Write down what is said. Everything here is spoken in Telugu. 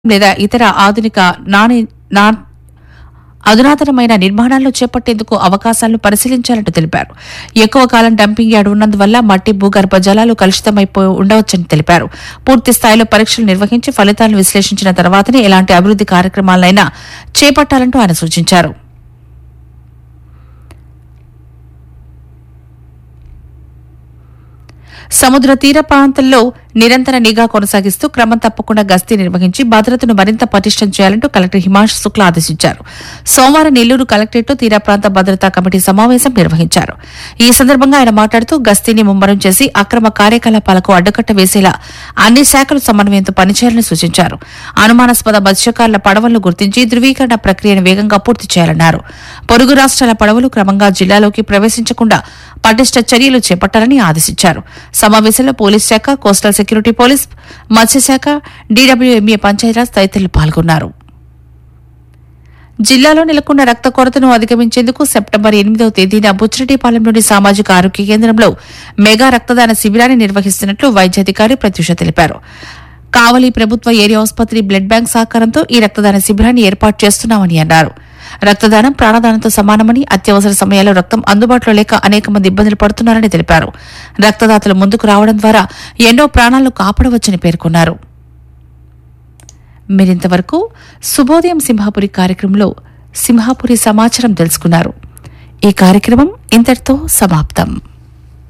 లేదా ఇతర ఆధునిక నాని నా అధునాతనమైన నిర్మాణాలను చేపట్టేందుకు అవకాశాలను పరిశీలించాలంటూ తెలిపారు ఎక్కువ కాలం డంపింగ్ యార్డ్ ఉన్నందువల్ల మట్టి భూగర్భ జలాలు కలుషితమైపోయి ఉండవచ్చని తెలిపారు పూర్తి స్థాయిలో పరీక్షలు నిర్వహించి ఫలితాలను విశ్లేషించిన తర్వాతనే ఎలాంటి అభివృద్ది కార్యక్రమాలైనా చేపట్టాలంటూ ఆయన సూచించారు సముద్ర తీర ప్రాంతంలో నిరంతర నిఘా కొనసాగిస్తూ క్రమం తప్పకుండా గస్తీ నిర్వహించి భద్రతను మరింత పటిష్టం చేయాలంటూ కలెక్టర్ హిమాంశు శుక్లా ఆదేశించారు సోమవారం నెల్లూరు కలెక్టరేట్లో తీర ప్రాంత భద్రతా కమిటీ సమావేశం నిర్వహించారు ఈ సందర్భంగా ఆయన మాట్లాడుతూ గస్తీని ముమ్మరం చేసి అక్రమ కార్యకలాపాలకు అడ్డుకట్ట వేసేలా అన్ని శాఖలు సమన్వయంతో పనిచేయాలని సూచించారు అనుమానాస్పద మత్స్యకారుల పడవలను గుర్తించి ధృవీకరణ ప్రక్రియను వేగంగా పూర్తి చేయాలన్నారు పొరుగు రాష్ట్రాల పడవలు క్రమంగా జిల్లాలోకి ప్రవేశించకుండా పటిష్ట చర్యలు చేపట్టాలని ఆదేశించారు సమావేశంలో పోలీస్ శాఖ కోస్టల్ సెక్యూరిటీ పోలీస్ మత్స్యశాఖ డీడబ్ల్యూఎంఏ పంచాయతీరాజ్ తదితరులు పాల్గొన్నారు జిల్లాలో నెలకొన్న రక్త కొరతను అధిగమించేందుకు సెప్టెంబర్ ఎనిమిదవ తేదీన బుచ్చిరెడ్డిపాలెంలోని సామాజిక ఆరోగ్య కేంద్రంలో మెగా రక్తదాన శిబిరాన్ని నిర్వహిస్తున్నట్లు వైద్యాధికారి ప్రత్యూష తెలిపారు కావలి ప్రభుత్వ ఏరియా ఆసుపత్రి బ్లడ్ బ్యాంక్ సహకారంతో ఈ రక్తదాన శిబిరాన్ని ఏర్పాటు చేస్తున్నామని అన్నారు రక్తదానం ప్రాణదానంతో సమానమని అత్యవసర సమయాల్లో రక్తం అందుబాటులో లేక అనేక మంది ఇబ్బందులు పడుతున్నారని తెలిపారు రక్తదాతలు ముందుకు రావడం ద్వారా ఎన్నో ప్రాణాలను కాపాడవచ్చని పేర్కొన్నారు మీరింతవరకు శుభోదయం సింహాపురి కార్యక్రమంలో సింహాపురి సమాచారం తెలుసుకున్నారు ఈ కార్యక్రమం ఇంతటితో సమాప్తం